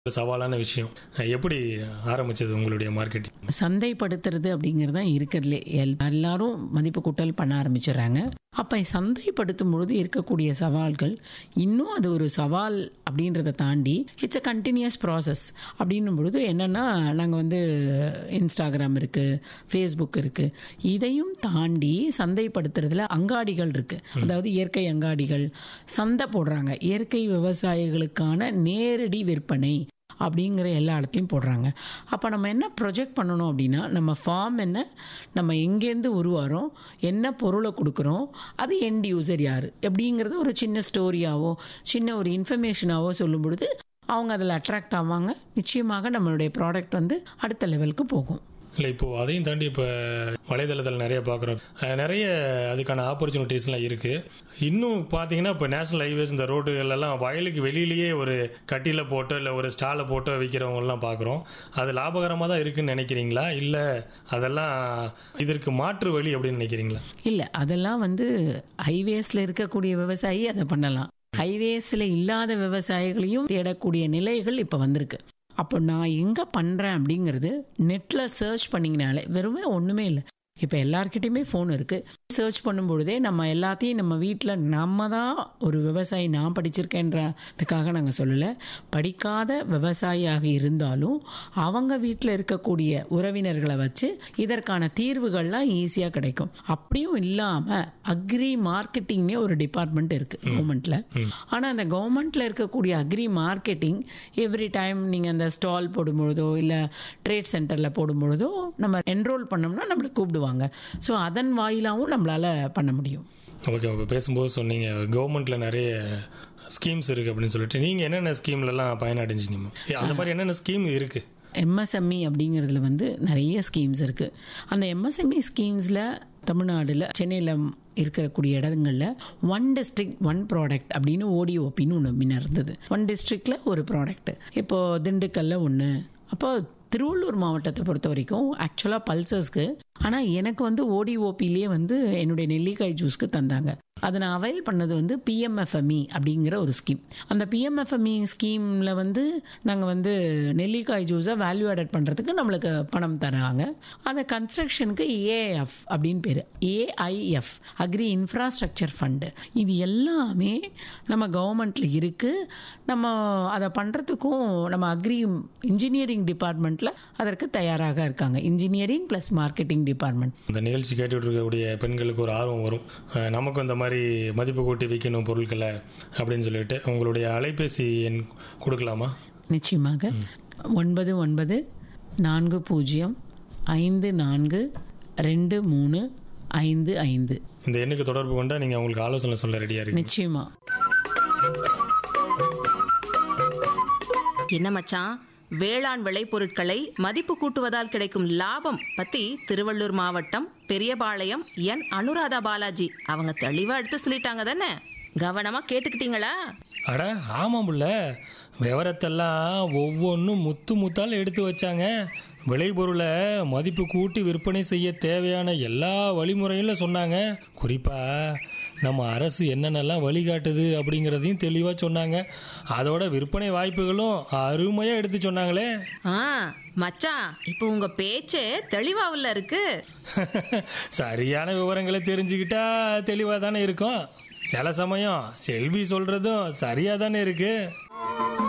ஒரு சவாலான விஷயம் எப்படி ஆரம்பிச்சது உங்களுடைய மார்க்கெட்டிங் சந்தைப்படுத்துறது அப்படிங்கிறது தான் இருக்கிறதுலே எல் எல்லாரும் மதிப்பு கூட்டல் பண்ண ஆரம்பிச்சிடுறாங்க அப்போ சந்தைப்படுத்தும் பொழுது இருக்கக்கூடிய சவால்கள் இன்னும் அது ஒரு சவால் அப்படின்றத தாண்டி இட்ஸ் அ கண்டினியூஸ் ப்ராசஸ் அப்படின்னும் பொழுது என்னென்னா நாங்கள் வந்து இன்ஸ்டாகிராம் இருக்குது ஃபேஸ்புக் இருக்குது இதையும் தாண்டி சந்தைப்படுத்துறதுல அங்காடிகள் இருக்குது அதாவது இயற்கை அங்காடிகள் சந்தை போடுறாங்க இயற்கை விவசாயிகளுக்கான நேரடி விற்பனை அப்படிங்கிற எல்லா இடத்துலையும் போடுறாங்க அப்போ நம்ம என்ன ப்ரொஜெக்ட் பண்ணணும் அப்படின்னா நம்ம ஃபார்ம் என்ன நம்ம எங்கேருந்து உருவாரோம் என்ன பொருளை கொடுக்குறோம் அது எண்ட் யூசர் யார் எப்படிங்கிறத ஒரு சின்ன ஸ்டோரியாவோ சின்ன ஒரு இன்ஃபர்மேஷனாவோ சொல்லும் பொழுது அவங்க அதில் அட்ராக்ட் ஆவாங்க நிச்சயமாக நம்மளுடைய ப்ராடக்ட் வந்து அடுத்த லெவலுக்கு போகும் இல்லை இப்போ அதையும் தாண்டி இப்போ வலைதளத்தில் நிறைய பார்க்குறோம் அஹ் நிறைய அதுக்கான ஆப்பர்ச்சுனிட்டிஸ்லாம் இருக்கு இன்னும் பார்த்தீங்கன்னா இப்போ நேஷனல் ஹைவேஸ் இந்த ரோடுகளெல்லாம் வயலுக்கு வெளியிலேயே ஒரு கட்டியில் போட்டோ இல்லை ஒரு ஸ்டாலை போட்டோ விற்கிறவங்கலாம் பார்க்குறோம் அது லாபகரமாக தான் இருக்குன்னு நினைக்கிறீங்களா இல்லை அதெல்லாம் இதற்கு மாற்று வழி அப்படின்னு நினைக்கிறீங்களா இல்லை அதெல்லாம் வந்து ஹைவேஸில் இருக்கக்கூடிய விவசாயி அதை பண்ணலாம் ஹைவேஸில் இல்லாத விவசாயிகளையும் தேடக்கூடிய நிலைகள் இப்போ வந்திருக்கு அப்போ நான் எங்கே பண்ணுறேன் அப்படிங்கிறது நெட்டில் சர்ச் பண்ணிங்கனாலே வெறுமே ஒன்றுமே இல்லை இப்போ எல்லார்கிட்டயுமே ஃபோன் இருக்குது சர்ச் பண்ணும்பொழுதே நம்ம எல்லாத்தையும் நம்ம வீட்டில் நம்ம தான் ஒரு விவசாயி நான் படிச்சிருக்கேன்றதுக்காக நாங்கள் சொல்லலை படிக்காத விவசாயியாக இருந்தாலும் அவங்க வீட்டில் இருக்கக்கூடிய உறவினர்களை வச்சு இதற்கான தீர்வுகள்லாம் ஈஸியாக கிடைக்கும் அப்படியும் இல்லாமல் அக்ரி மார்க்கெட்டிங்னே ஒரு டிபார்ட்மெண்ட் இருக்குது கவர்மெண்ட்டில் ஆனால் அந்த கவர்மெண்ட்டில் இருக்கக்கூடிய அக்ரி மார்க்கெட்டிங் எவ்ரி டைம் நீங்கள் அந்த ஸ்டால் போடும்பொழுதோ இல்லை ட்ரேட் சென்டரில் போடும்பொழுதோ நம்ம என்ரோல் பண்ணோம்னா நம்மளை கூப்பிடுவாங்க ஸோ அதன் வாயிலாகவும் நம்மளால் பண்ண முடியும் ஓகே இப்போ பேசும்போது சொன்னீங்க கவர்மெண்ட்டில் நிறைய ஸ்கீம்ஸ் இருக்குது அப்படின்னு சொல்லிட்டு நீங்கள் என்னென்ன ஸ்கீம்லலாம் பயனடைஞ்சிங்க அந்த மாதிரி என்னென்ன ஸ்கீம் இருக்குது எம்எஸ்எம்இ அப்படிங்கிறதுல வந்து நிறைய ஸ்கீம்ஸ் இருக்குது அந்த எம்எஸ்எம்இ ஸ்கீம்ஸில் தமிழ்நாடுல சென்னையில் இருக்கக்கூடிய இடங்கள்ல ஒன் டிஸ்ட்ரிக்ட் ஒன் ப்ராடக்ட் அப்படின்னு ஓடிஓபின்னு ஒன்று முன்ன இருந்தது ஒன் டிஸ்ட்ரிக்ட்ல ஒரு ப்ராடக்ட் இப்போ திண்டுக்கல்ல ஒன்று அப்போ திருவள்ளூர் மாவட்டத்தை பொறுத்த வரைக்கும் ஆக்சுவலாக பல்சர்ஸ்க்கு ஆனால் எனக்கு வந்து ஓடிஓபிலேயே வந்து என்னுடைய நெல்லிக்காய் ஜூஸ்க்கு தந்தாங்க அதை நான் அவைல் பண்ணது வந்து பிஎம்எஃப்எம்இ அப்படிங்கிற ஒரு ஸ்கீம் அந்த பிஎம்எஃப்எம்இ ஸ்கீமில் வந்து நாங்கள் வந்து நெல்லிக்காய் ஜூஸை வேல்யூ ஆடட் பண்ணுறதுக்கு நம்மளுக்கு பணம் தராங்க அந்த கன்ஸ்ட்ரக்ஷனுக்கு ஏஎஃப் அப்படின்னு பேர் ஏஐஎஃப் அக்ரி இன்ஃப்ராஸ்ட்ரக்சர் ஃபண்டு இது எல்லாமே நம்ம கவர்மெண்ட்டில் இருக்குது நம்ம அதை பண்ணுறதுக்கும் நம்ம அக்ரி இன்ஜினியரிங் டிபார்ட்மெண்ட்டில் அதற்கு தயாராக இருக்காங்க இன்ஜினியரிங் ப்ளஸ் மார்க்கெட்டிங் டிபார்ட்மெண்ட் இந்த நிகழ்ச்சி கேட்டுட்டு இருக்கக்கூடிய பெண்களுக்கு ஒரு ஆர்வம் வரும் அஹ் நமக்கும் இந்த மாதிரி மதிப்பு கூட்டி விற்கணும் பொருட்களை அப்படின்னு சொல்லிட்டு உங்களுடைய அலைபேசி எண் கொடுக்கலாமா நிச்சயமாக ஒன்பது ஒன்பது நான்கு பூஜ்ஜியம் ஐந்து நான்கு ரெண்டு மூணு ஐந்து ஐந்து இந்த எண்ணுக்கு தொடர்பு கொண்டா நீங்கள் உங்களுக்கு ஆலோசனை சொல்ல ரெடியாக இருக்கீங்க நிச்சயமா என்ன மச்சான் வேளாண் விளைபொருட்களை மதிப்பு கூட்டுவதால் கிடைக்கும் லாபம் பத்தி திருவள்ளூர் மாவட்டம் பெரியபாளையம் என் அனுராதா பாலாஜி அவங்க தெளிவா எடுத்து சொல்லிட்டாங்க தானே கவனமா கேட்டுக்கிட்டீங்களா அட ஆமாம் புள்ள விவரத்தெல்லாம் ஒவ்வொன்றும் முத்து முத்தால் எடுத்து வச்சாங்க விளைபொருளை மதிப்பு கூட்டி விற்பனை செய்ய தேவையான எல்லா வழிமுறைகளும் சொன்னாங்க குறிப்பா நம்ம அரசு என்னென்னலாம் வழிகாட்டுது அப்படிங்கிறதையும் தெளிவாக சொன்னாங்க அதோட விற்பனை வாய்ப்புகளும் அருமையாக எடுத்து சொன்னாங்களே ஆ மச்சான் இப்போ உங்க பேச்சே தெளிவாவில் இருக்கு சரியான விவரங்களை தெரிஞ்சுக்கிட்டா தெளிவாக தானே இருக்கும் சில சமயம் செல்வி சொல்றதும் சரியா தானே இருக்கு